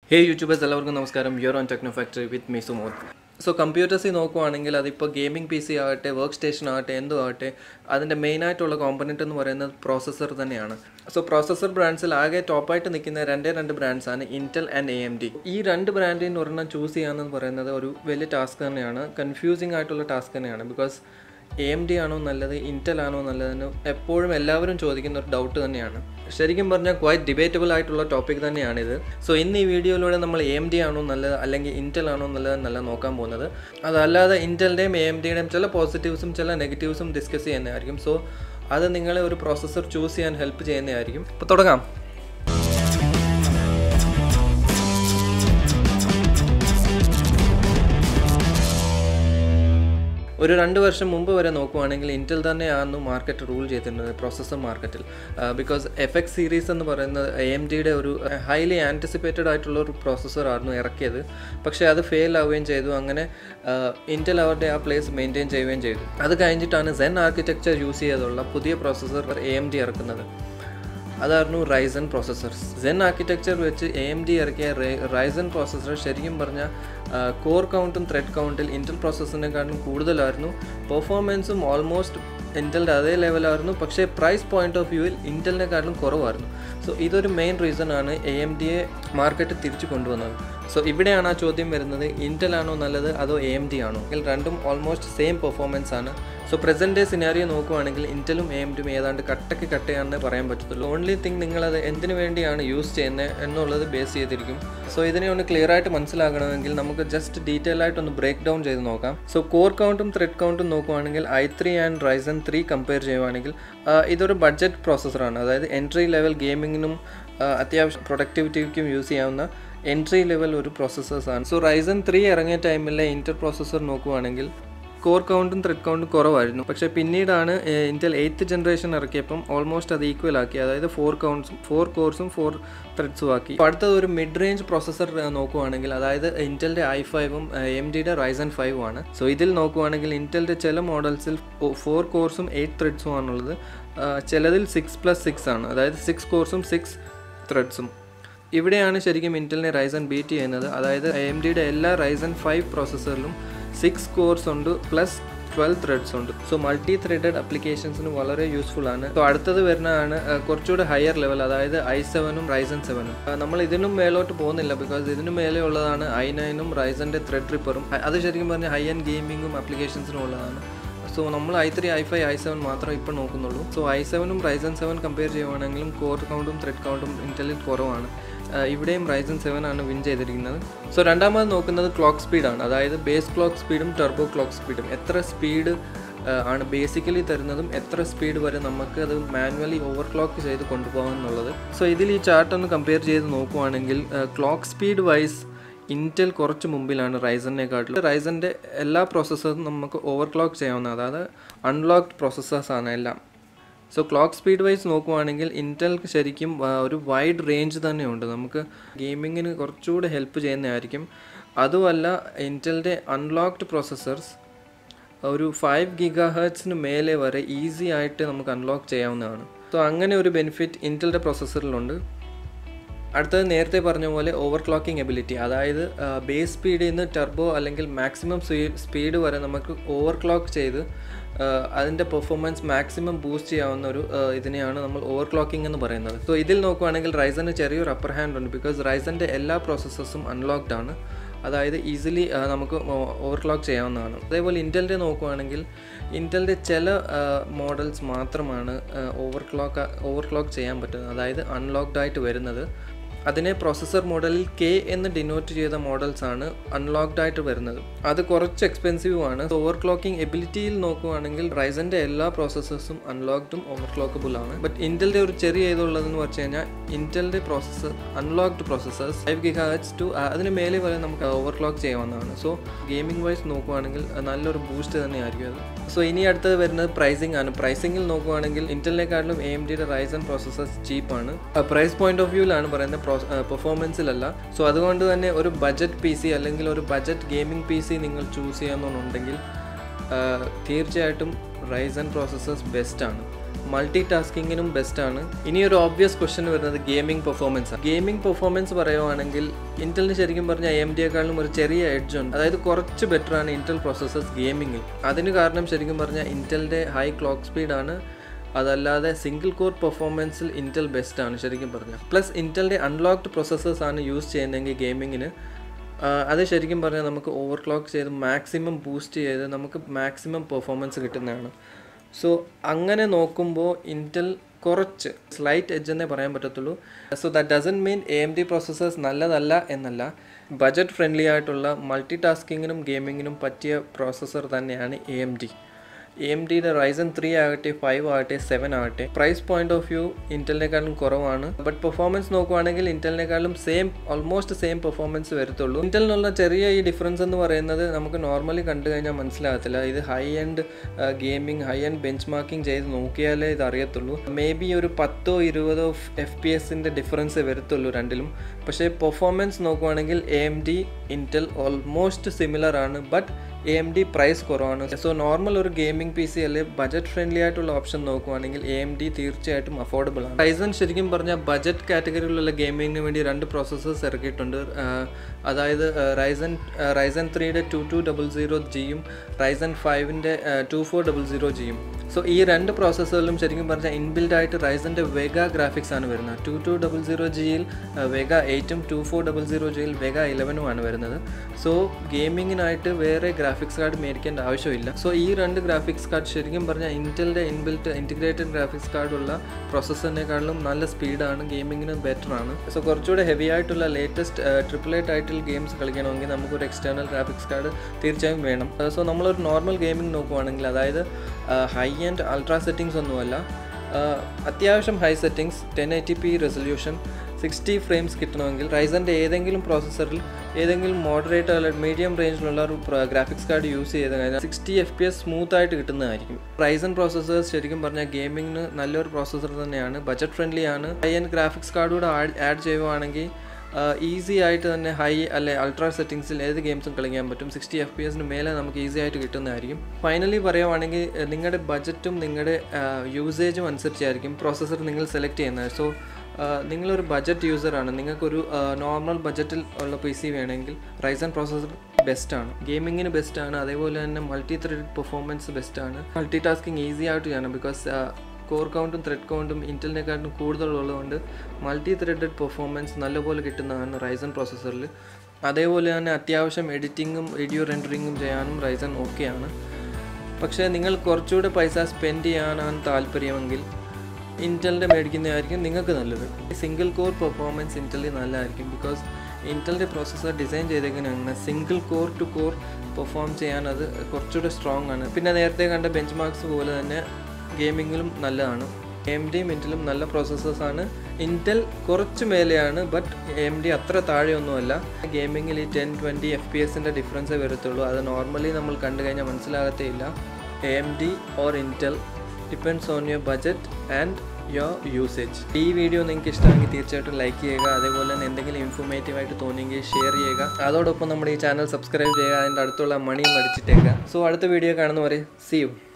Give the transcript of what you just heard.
ഹേ YouTubers എല്ലാവർക്കും നമസ്കാരം your own Techno Factory with me Sumod so കമ്പ്യൂട്ടേഴ്സിൽ നോക്കുവാണെങ്കിൽ അതിപ്പോൾ ഗെയിമിംഗ് പി സി ആകട്ടെ വർക്ക് സ്റ്റേഷൻ ആകട്ടെ എന്തും ആകട്ടെ അതിൻ്റെ മെയിനായിട്ടുള്ള കോമ്പനൻറ്റ് എന്ന് പറയുന്നത് പ്രോസസ്സർ തന്നെയാണ് സോ പ്രോസസ്സർ ബ്രാൻഡ്സിൽ ആകെ ടോപ്പായിട്ട് നിൽക്കുന്ന രണ്ടേ രണ്ട് ബ്രാൻഡ്സാണ് Intel and A M D ഈ രണ്ട് ബ്രാൻഡിൽ നിന്ന് ഒരെണ്ണം ചൂസ് ചെയ്യാമെന്ന് പറയുന്നത് ഒരു വലിയ ടാസ്ക് തന്നെയാണ് കൺഫ്യൂസിങ് ആയിട്ടുള്ള ടാസ്ക് തന്നെയാണ് ബിക്കോസ് എ എം ഡി ആണോ നല്ലത് ഇൻറ്റൽ ആണോ നല്ലതെന്ന് എപ്പോഴും എല്ലാവരും ചോദിക്കുന്ന ഒരു ഡൗട്ട് തന്നെയാണ് ശരിക്കും പറഞ്ഞാൽ ക്വൈറ്റ് ഡിബേറ്റബിൾ ആയിട്ടുള്ള ടോപ്പിക് തന്നെയാണിത് സോ ഇന്ന് ഈ വീഡിയോയിലൂടെ നമ്മൾ എ എം ഡി ആണോ നല്ലത് അല്ലെങ്കിൽ ഇൻറ്റൽ ആണോ നല്ലതെന്നല്ല നോക്കാൻ പോകുന്നത് അതല്ലാതെ ഇൻറ്റലിൻ്റെയും എ എം ഡിയുടെയും ചില പോസിറ്റീവ്സും ചില നെഗറ്റീവ്സും ഡിസ്കസ് ചെയ്യുന്നതായിരിക്കും സോ അത് നിങ്ങളെ ഒരു പ്രോസസ്സർ ചൂസ് ചെയ്യാൻ ഹെൽപ്പ് ചെയ്യുന്നതായിരിക്കും അപ്പോൾ തുടങ്ങാം ഒരു രണ്ട് വർഷം മുമ്പ് വരെ നോക്കുവാണെങ്കിൽ ഇൻറ്റൽ തന്നെയായിരുന്നു മാർക്കറ്റ് റൂൾ ചെയ്തിരുന്നത് പ്രോസസ്സർ മാർക്കറ്റിൽ ബിക്കോസ് എഫ് എക്സ് സീരീസ് എന്ന് പറയുന്നത് എ എം ഡിയുടെ ഒരു ഹൈലി ആൻറ്റിസിപ്പേറ്റഡ് ആയിട്ടുള്ള ഒരു പ്രോസസ്സർ ആയിരുന്നു ഇറക്കിയത് പക്ഷേ അത് ഫെയിൽ ആവുകയും ചെയ്തു അങ്ങനെ ഇൻറ്റൽ അവരുടെ ആ പ്ലേസ് മെയിൻറ്റെയിൻ ചെയ്യുകയും ചെയ്തു അത് കഴിഞ്ഞിട്ടാണ് സെൻ ആർക്കിടെക്ചർ യൂസ് ചെയ്തുള്ള പുതിയ പ്രോസസ്സർ എ എം ഡി ഇറക്കുന്നത് അതായിരുന്നു റൈസൻ പ്രോസസ്സർസ് സെൻ ആർക്കിടെക്ചർ വെച്ച് എ എം ഡി ഇറക്കിയ റൈസൻ പ്രോസസ്സർ ശരിക്കും പറഞ്ഞാൽ കോർ കൗണ്ടും ത്രെഡ് കൗണ്ടിൽ ഇൻറ്റൽ പ്രോസസ്സറിനെക്കാളും കൂടുതലായിരുന്നു പെർഫോമൻസും ഓൾമോസ്റ്റ് ഇൻറ്റലിൻ്റെ അതേ ലെവലായിരുന്നു പക്ഷേ പ്രൈസ് പോയിന്റ് ഓഫ് വ്യൂവിൽ ഇൻറ്റലിനെക്കാളും കുറവായിരുന്നു സോ ഇതൊരു മെയിൻ റീസൺ ആണ് എ എം ഡിയെ മാർക്കറ്റ് തിരിച്ചു കൊണ്ടുവന്നത് സോ ഇവിടെയാണ് ആ ചോദ്യം വരുന്നത് ഇൻറ്റൽ ആണോ നല്ലത് അതോ എ എം ഡി ആണോ ഇതിൽ രണ്ടും ഓൾമോസ്റ്റ് സെയിം പെർഫോമൻസ് ആണ് സോ പ്രസൻറ്റ് ഡേ സിനാരിയോ നോക്കുവാണെങ്കിൽ ഇൻറ്റലും എ എം ഡിയും ഏതാണ്ട് കട്ടക്ക് കട്ടയാണെന്ന് പറയാൻ പറ്റത്തുള്ളൂ ഓൺലി തിങ് നിങ്ങളത് എന്തിനു വേണ്ടിയാണ് യൂസ് ചെയ്യുന്നത് എന്നുള്ളത് ബേസ് ചെയ്തിരിക്കും സോ ഇതിനെ ഒന്ന് ക്ലിയർ ആയിട്ട് മനസ്സിലാക്കണമെങ്കിൽ നമുക്ക് ജസ്റ്റ് ഡീറ്റെയിൽ ആയിട്ട് ഒന്ന് ബ്രേക്ക് ഡൗൺ ചെയ്ത് നോക്കാം സോ കോർ കൗണ്ടും ത്രെഡ് കൗണ്ടും നോക്കുവാണെങ്കിൽ I three and Ryzen three compare ചെയ്യുവാണെങ്കിൽ ഇതൊരു ബഡ്ജറ്റ് പ്രോസസ്സറാണ് അതായത് എൻട്രി ലെവൽ ഗെയിമിങ്ങിനും അത്യാവശ്യം പ്രൊഡക്ടിവിറ്റിക്കും യൂസ് ചെയ്യാവുന്ന എൻട്രി ലെവൽ ഒരു പ്രോസസ്സേഴ്സാണ് സോ റൈസൻ ത്രീ ഇറങ്ങിയ ടൈമിലെ ഇൻറ്റർ പ്രോസസ്സർ നോക്കുവാണെങ്കിൽ കോർ കൗണ്ടും ത്രെഡ് കൗണ്ടും കുറവായിരുന്നു പക്ഷേ പിന്നീടാണ് ഇൻറ്റൽ എയ്ത്ത് ജനറേഷൻ ഇറക്കിയപ്പം ഓൾമോസ്റ്റ് അത് ഈക്വൽ ആക്കി അതായത് ഫോർ കൗണ്ട്സും ഫോർ കോർസും ഫോർ ത്രെഡ്സും ആക്കി അടുത്തത് ഒരു മിഡ് റേഞ്ച് പ്രോസസ്സർ നോക്കുവാണെങ്കിൽ അതായത് ഇൻറ്റലിൻ്റെ ഐ ഫൈവും എം ഡിയുടെ റൈസൻ ഫൈവും ആണ് സോ ഇതിൽ നോക്കുവാണെങ്കിൽ ഇൻറ്റലിൻ്റെ ചില മോഡൽസിൽ ഫോർ കോർസും എയ്റ്റ് ത്രെഡ്സും ആണുള്ളത് ചിലതിൽ സിക്സ് പ്ലസ് സിക്സ് ആണ് അതായത് സിക്സ് കോർസും സിക്സ് ത്രെഡ്സും ഇവിടെയാണ് ശരിക്കും ഇൻറ്റലിനെ റൈസൻ ബീറ്റ് ചെയ്യുന്നത് അതായത് എം ഡിയുടെ എല്ലാ റൈസൻ ഫൈവ് പ്രോസസ്സറിലും സിക്സ് കോർസ് ഉണ്ട് പ്ലസ് ട്വൽവ് ത്രെഡ്സ് ഉണ്ട് സോ മൾട്ടി ത്രെഡഡ് അപ്ലിക്കേഷൻസിന് വളരെ യൂസ്ഫുൾ ആണ് സോ അടുത്തത് വരുന്നതാണ് കുറച്ചുകൂടെ ഹയർ ലെവൽ അതായത് ഐ സെവനും റൈസൻ സെവനും നമ്മൾ ഇതിനും മേലോട്ട് പോകുന്നില്ല ബിക്കോസ് ഇതിനു മേലെ ഉള്ളതാണ് ഐ നയനും റൈസൻ്റെ ത്രെഡ് ട്രിപ്പറും അത് ശരിക്കും പറഞ്ഞാൽ ഹൈ ആൻഡ് ഗെയിമിങ്ങും അപ്ലിക്കേഷൻസിനും ഉള്ളതാണ് സോ നമ്മൾ I three I five I seven മാത്രമേ ഇപ്പോൾ നോക്കുന്നുള്ളൂ സോ ഐ സെവനും റൈസൻ സെവൻ കമ്പയർ ചെയ്യുവാണെങ്കിലും കോർ കൗണ്ടും ത്രെഡ് കൗണ്ടും ഇൻ്റലിറ്റ് കുറവാണ് ഇവിടെയും റൈസൻ സെവൻ ആണ് വിൻ ചെയ്തിരിക്കുന്നത് സോ രണ്ടാമത് നോക്കുന്നത് ക്ലോക്ക് സ്പീഡാണ് അതായത് ബേസ് ക്ലോക്ക് സ്പീഡും ടെർബോ ക്ലോക്ക് സ്പീഡും എത്ര സ്പീഡ് ആണ് ബേസിക്കലി തരുന്നതും എത്ര സ്പീഡ് വരെ നമുക്ക് അത് മാനുവലി ഓവർ ക്ലോക്ക് ചെയ്ത് കൊണ്ടുപോകാം എന്നുള്ളത് സോ ഇതിൽ ഈ ചാർട്ട് ഒന്ന് കമ്പയർ ചെയ്ത് നോക്കുവാണെങ്കിൽ ക്ലോക്ക് സ്പീഡ് വൈസ് ഇൻറ്റൽ കുറച്ച് മുമ്പിലാണ് റൈസണിനെക്കാട്ടിലും റൈസൻ്റെ എല്ലാ പ്രോസസ്സറും നമുക്ക് ഓവർ ക്ലോക്ക് ചെയ്യാവുന്ന അതായത് അൺലോക്ഡ് പ്രോസസ്സേഴ്സാണ് എല്ലാം സോ ക്ലോക്ക് സ്പീഡ് വൈസ് നോക്കുവാണെങ്കിൽ ഇൻറ്റൽക്ക് ശരിക്കും ഒരു വൈഡ് റേഞ്ച് തന്നെയുണ്ട് നമുക്ക് ഗെയിമിങ്ങിന് കുറച്ചുകൂടെ ഹെൽപ്പ് ചെയ്യുന്നതായിരിക്കും അതുമല്ല ഇൻറ്റലിൻ്റെ അൺലോക്ഡ് പ്രോസസ്സേഴ്സ് ഒരു ഫൈവ് ഗിഗാ ഹേർട്സിന് മേലെ വരെ ഈസി ആയിട്ട് നമുക്ക് അൺലോക്ക് ചെയ്യാവുന്നതാണ് സോ അങ്ങനെ ഒരു ബെനിഫിറ്റ് ഇൻറ്റലിൻ്റെ പ്രോസസ്സറിലുണ്ട് അടുത്തത് നേരത്തെ പറഞ്ഞ പോലെ ഓവർ ക്ലോക്കിംഗ് എബിലിറ്റി അതായത് ബേസ് സ്പീഡിൽ നിന്ന് ടെർബോ അല്ലെങ്കിൽ മാക്സിമം സ്പീഡ് വരെ നമുക്ക് ഓവർ ക്ലോക്ക് ചെയ്ത് അതിൻ്റെ പെർഫോമൻസ് മാക്സിമം ബൂസ്റ്റ് ചെയ്യാവുന്ന ഒരു ഇതിനെയാണ് നമ്മൾ ഓവർ ക്ലോക്കിംഗ് എന്ന് പറയുന്നത് സോ ഇതിൽ നോക്കുവാണെങ്കിൽ റൈസന് ചെറിയൊരു അപ്പർ ഹാൻഡ് ഉണ്ട് ബിക്കോസ് റൈസൻ്റെ എല്ലാ പ്രോസസ്സസും അൺലോക്ഡ് ആണ് അതായത് ഈസിലി നമുക്ക് ഓവർ ക്ലോക്ക് ചെയ്യാവുന്നതാണ് അതേപോലെ ഇൻറ്റലിൻ്റെ നോക്കുവാണെങ്കിൽ ഇൻറ്റലിൻ്റെ ചില മോഡൽസ് മാത്രമാണ് ഓവർ ക്ലോക്ക് ഓവർ ക്ലോക്ക് ചെയ്യാൻ പറ്റുന്നത് അതായത് അൺലോക്ഡ് ആയിട്ട് വരുന്നത് അതിനെ പ്രോസസ്സർ മോഡലിൽ കെ എന്ന് ഡിനോട്ട് ചെയ്ത മോഡൽസ് ആണ് അൺലോക്ഡ് ആയിട്ട് വരുന്നത് അത് കുറച്ച് എക്സ്പെൻസീവ് ആണ് ഓവർ ക്ലോക്കിംഗ് എബിലിറ്റിയിൽ നോക്കുവാണെങ്കിൽ റൈസൻ്റെ എല്ലാ പ്രോസസ്സേഴ്സും അൺലോക്ഡും ഓവർ ക്ലോക്കബിൾ ആണ് ബട്ട് ഇൻറ്റലിൻ്റെ ഒരു ചെറിയ ഇതുള്ളതെന്ന് വെച്ച് കഴിഞ്ഞാൽ ഇൻറ്റലിൻ്റെ processor unlocked processors five giga ഹെച്ച് ടു അതിന് മേലെ വരെ നമുക്ക് ഓവർ ക്ലോക്ക് ചെയ്യാവുന്നതാണ് സോ ഗെയിമിംഗ് വൈസ് നോക്കുവാണെങ്കിൽ നല്ലൊരു ബൂസ്റ്റ് തന്നെയായിരിക്കും അത് സോ ഇനി അടുത്തത് വരുന്നത് പ്രൈസിംഗ് ആണ് പ്രൈസിംഗിൽ നോക്കുവാണെങ്കിൽ ഇൻറ്റലിനെക്കാട്ടിലും എ എം ഡിയുടെ റൈസൻ പ്രോസസ്സേഴ്സ് ചീപ്പാണ് പ്രൈസ് പോയിന്റ് ഓഫ് വ്യൂവിലാണ് പറയുന്നത് പെർഫോമൻസിലല്ല സോ അതുകൊണ്ട് തന്നെ ഒരു ബജറ്റ് പി സി അല്ലെങ്കിൽ ഒരു ബജറ്റ് ഗെയിമിംഗ് പി സി നിങ്ങൾ ചൂസ് ചെയ്യാമെന്നുണ്ടെങ്കിൽ തീർച്ചയായിട്ടും റൈസൻ പ്രോസസ്സേഴ്സ് ബെസ്റ്റാണ് മൾട്ടി ടാസ്കിങ്ങിനും ബെസ്റ്റാണ് ഇനി ഒരു ഓബ്വിയസ് ക്വസ്റ്റ്യൻ വരുന്നത് ഗെയിമിംഗ് പെർഫോമൻസ് ഗെയിമിംഗ് പെർഫോമൻസ് പറയുവാണെങ്കിൽ ഇൻറ്റലിന് ശരിക്കും പറഞ്ഞാൽ എം ഡിയെക്കാളും ഒരു ചെറിയ എഡ്ജ് ഉണ്ട് അതായത് കുറച്ച് ബെറ്റർ ആണ് ഇൻറ്റൽ പ്രോസസ്സേഴ്സ് ഗെയിമിങ്ങിൽ അതിന് കാരണം ശരിക്കും പറഞ്ഞാൽ ഇൻറ്റലിൻ്റെ ഹൈ ക്ലോക്ക് സ്പീഡാണ് അതല്ലാതെ സിംഗിൾ കോർ പെർഫോമൻസിൽ ഇൻറ്റൽ ബെസ്റ്റ് ആണ് ശരിക്കും പറഞ്ഞാൽ പ്ലസ് ഇൻറ്റലിൻ്റെ അൺലോക്ഡ് പ്രോസസ്സേഴ്സ് ആണ് യൂസ് ചെയ്യുന്നതെങ്കിൽ ഗെയിമിങ്ങിന് അത് ശരിക്കും പറഞ്ഞാൽ നമുക്ക് ഓവർ ക്ലോക്ക് ചെയ്ത് മാക്സിമം ബൂസ്റ്റ് ചെയ്ത് നമുക്ക് മാക്സിമം പെർഫോമൻസ് കിട്ടുന്നതാണ് സോ അങ്ങനെ നോക്കുമ്പോൾ ഇൻറ്റൽ കുറച്ച് സ്ലൈറ്റ് എഡ്ജ് എന്നേ പറയാൻ പറ്റത്തുള്ളൂ so that doesn't mean A M D processors നല്ലതല്ല എന്നല്ല ബജറ്റ് ഫ്രണ്ട്ലി ആയിട്ടുള്ള മൾട്ടി ടാസ്കിങ്ങിനും ഗെയിമിങ്ങിനും പറ്റിയ പ്രോസസ്സർ തന്നെയാണ് A M D A M ഡിയുടെ റൈസൺ ത്രീ ആകട്ടെ ഫൈവ് ആകട്ടെ സെവൻ ആകട്ടെ പ്രൈസ് പോയിന്റ് ഓഫ് വ്യൂ ഇൻറ്റലിനേക്കാളും കുറവാണ് ബട്ട് പെർഫോമൻസ് നോക്കുവാണെങ്കിൽ ഇൻറ്റലിനേക്കാളും സെയിം ഓൾമോസ്റ്റ് സെയിം പെർഫോമൻസ് വരത്തുള്ളൂ ഇൻറ്റലിനുള്ള ചെറിയ ഈ ഡിഫറൻസ് എന്ന് പറയുന്നത് നമുക്ക് നോർമലി കണ്ടു കഴിഞ്ഞാൽ മനസ്സിലാകത്തില്ല ഇത് high end gaming high end bench marking ചെയ്ത് നോക്കിയാലേ ഇത് അറിയത്തുള്ളൂ മേ ബി ഒരു പത്തോ ഇരുപതോ എഫ് പി എസിൻ്റെ ഡിഫറൻസ് വരത്തുള്ളൂ രണ്ടിലും പക്ഷേ പെർഫോമൻസ് നോക്കുവാണെങ്കിൽ A M D Intel almost similar ആണ് but A M D price കുറവാണ് സോ നോർമൽ ഒരു ഗെയിമിംഗ് പി സി അല്ലെങ്കിൽ ബജറ്റ് ഫ്രണ്ട്ലി ആയിട്ടുള്ള ഓപ്ഷൻ നോക്കുവാണെങ്കിൽ എ എം ഡി തീർച്ചയായിട്ടും അഫോർഡബിൾ ആണ് റൈസൺ ശരിക്കും പറഞ്ഞാൽ ബജറ്റ് കാറ്റഗറിയിലുള്ള ഗെയിമിങ്ങിന് വേണ്ടി രണ്ട് പ്രോസസ്സേഴ്സ് ഇറക്കിയിട്ടുണ്ട് അതായത് റൈസൺ റൈസൺ ത്രീയുടെ ടു ടു ഡബിൾ സീറോ ജിയും റൈസൺ ഫൈവിൻ്റെ ടു ഫോർ ഡബിൾ സീറോ ജിയും സോ ഈ രണ്ട് പ്രോസസ്സറിലും ശരിക്കും പറഞ്ഞാൽ ഇൻബിൽഡ് ആയിട്ട് റൈസൻ്റെ വെഗ ഗ്രാഫിക്സ് ആണ് വരുന്നത് ടു ടു ഡബിൾ സീറോ ജിയിൽ വെഗ എയ്റ്റും ടു ഫോർ ഡബിൾ സീറോ ജിയിൽ വെഗ ഇലവനും ആണ് വരുന്നത് സോ ഗെയിമിങ്ങിനായിട്ട് വേറെ ഗ്രാഫിക്സ് കാർഡ് മേടിക്കേണ്ട ആവശ്യമില്ല സോ ഈ രണ്ട് ഗ്രാഫിക്സ് കാർഡ് ശരിക്കും പറഞ്ഞാൽ ഇൻറ്റലിൻ്റെ ഇൻബിൽറ്റ് ഇൻറ്റിഗ്രേറ്റഡ് ഗ്രാഫിക്സ് കാർഡുള്ള പ്രോസസ്സറിനെക്കാളും നല്ല സ്പീഡാണ് ഗെയിമിങ്ങിന് ബെറ്റർ ആണ് സോ കുറച്ചുകൂടെ ഹെവി ആയിട്ടുള്ള latest triple A title games കളിക്കണമെങ്കിൽ നമുക്കൊരു എക്സ്റ്റേണൽ ഗ്രാഫിക്സ് കാർഡ് തീർച്ചയായും വേണം സോ നമ്മളൊരു നോർമൽ ഗെയിമിംഗ് നോക്കുവാണെങ്കിൽ അതായത് ഹൈ ആൻഡ് അൾട്രാ സെറ്റിങ്സ് ഒന്നുമല്ല അത്യാവശ്യം high settings ten eighty P resolution sixty frames കിട്ടണമെങ്കിൽ റൈസൻ്റെ ഏതെങ്കിലും പ്രോസസ്സറിൽ ഏതെങ്കിലും മോഡറേറ്റ് അല്ലെങ്കിൽ മീഡിയം റേഞ്ചിലുള്ള ഒരു ഗ്രാഫിക്സ് കാർഡ് യൂസ് ചെയ്ത് കഴിഞ്ഞാൽ sixty F P S smooth ആയിട്ട് കിട്ടുന്നതായിരിക്കും റൈസൺ പ്രോസസ്സേഴ്സ് ശരിക്കും പറഞ്ഞാൽ ഗെയിമിങ്ങിന് നല്ലൊരു പ്രോസസ്സർ തന്നെയാണ് ബജറ്റ് ഫ്രണ്ട്ലി ആണ് ഹൈ ആൻഡ് ഗ്രാഫിക്സ് കാർഡ് കൂടെ ആഡ് ചെയ്യുവാണെങ്കിൽ ഈസി ആയിട്ട് തന്നെ ഹൈ അല്ലെ അൾട്രാ സെറ്റിങ്സിൽ ഏത് ഗെയിംസും കളിക്കാൻ പറ്റും സിക്സ്റ്റി എഫ് പി എസിന് മേലെ നമുക്ക് ഈസി ആയിട്ട് കിട്ടുന്നതായിരിക്കും ഫൈനലി പറയുവാണെങ്കിൽ നിങ്ങളുടെ ബജറ്റും നിങ്ങളുടെ യൂസേജും അനുസരിച്ചായിരിക്കും പ്രോസസ്സർ നിങ്ങൾ സെലക്ട് ചെയ്യുന്നത് സോ നിങ്ങളൊരു ബജറ്റ് യൂസറാണ് നിങ്ങൾക്കൊരു നോർമൽ ബജറ്റിൽ ഉള്ള പി സി വേണമെങ്കിൽ റൈസൺ പ്രോസസ്സർ ബെസ്റ്റാണ് ഗെയിമിങ്ങിന് ബെസ്റ്റാണ് അതേപോലെ തന്നെ മൾട്ടി ത്രെഡ് പെർഫോമൻസ് ബെസ്റ്റാണ് മൾട്ടി ടാസ്കിങ് ഈസി ആയിട്ട് ചെയ്യണം ബിക്കോസ് കോർ കൗണ്ടും ത്രെഡ് കൗണ്ടും ഇൻറ്റലിനെക്കാട്ടും കൂടുതലുള്ളതുകൊണ്ട് മൾട്ടി ത്രെഡഡ് പെർഫോമൻസ് നല്ലപോലെ കിട്ടുന്നതാണ് റൈസൺ പ്രോസസ്സറിൽ അതേപോലെ തന്നെ അത്യാവശ്യം എഡിറ്റിങ്ങും വീഡിയോ റെൻഡറിങ്ങും ചെയ്യാനും റൈസൺ ഓക്കെയാണ് പക്ഷേ നിങ്ങൾ കുറച്ചുകൂടെ പൈസ സ്പെൻഡ് ചെയ്യാനാണ് താല്പര്യമെങ്കിൽ ഇൻറ്റലിൻ്റെ മേടിക്കുന്നതായിരിക്കും നിങ്ങൾക്ക് നല്ലത് സിംഗിൾ കോർ പെർഫോമൻസ് ഇൻറ്റലിൽ നല്ലതായിരിക്കും ബിക്കോസ് ഇൻറ്റലിൻ്റെ പ്രോസസ്സർ ഡിസൈൻ ചെയ്തേക്കുന്നതാണ് single core to core perform ചെയ്യാൻ അത് കുറച്ചുകൂടെ സ്ട്രോങ് ആണ് പിന്നെ നേരത്തെ കണ്ട ബെഞ്ച് മാർക്സ് പോലെ തന്നെ ഗെയിമിങ്ങിലും നല്ലതാണ് എം ഡിയും ഇൻറ്റലും നല്ല പ്രോസസ്സേഴ്സാണ് ഇൻറ്റൽ കുറച്ച് മേലെയാണ് ബട്ട് എം ഡി അത്ര താഴെയൊന്നുമല്ല ഗെയിമിങ്ങിൽ ഈ ടെൻ ട്വൻറ്റി എഫ് പി എസിൻ്റെ ഡിഫറൻസേ വരത്തുള്ളൂ അത് നോർമലി നമ്മൾ കണ്ടു കഴിഞ്ഞാൽ മനസ്സിലാകത്തേ ഇല്ല M D or Intel depends on your budget and your usage ഈ വീഡിയോ നിങ്ങൾക്ക് ഇഷ്ടമെങ്കിൽ തീർച്ചയായിട്ടും ലൈക്ക് ചെയ്യുക അതേപോലെ തന്നെ എന്തെങ്കിലും ഇൻഫോർമേറ്റീവ് ആയിട്ട് തോന്നിയെങ്കിൽ ഷെയർ ചെയ്യുക അതോടൊപ്പം നമ്മുടെ ഈ ചാനൽ സബ്സ്ക്രൈബ് ചെയ്യുക അതിൻ്റെ അടുത്തുള്ള മണിയും അടിച്ചിട്ടേക്കുക സോ അടുത്ത വീഡിയോ കാണുന്നവരെ സി യു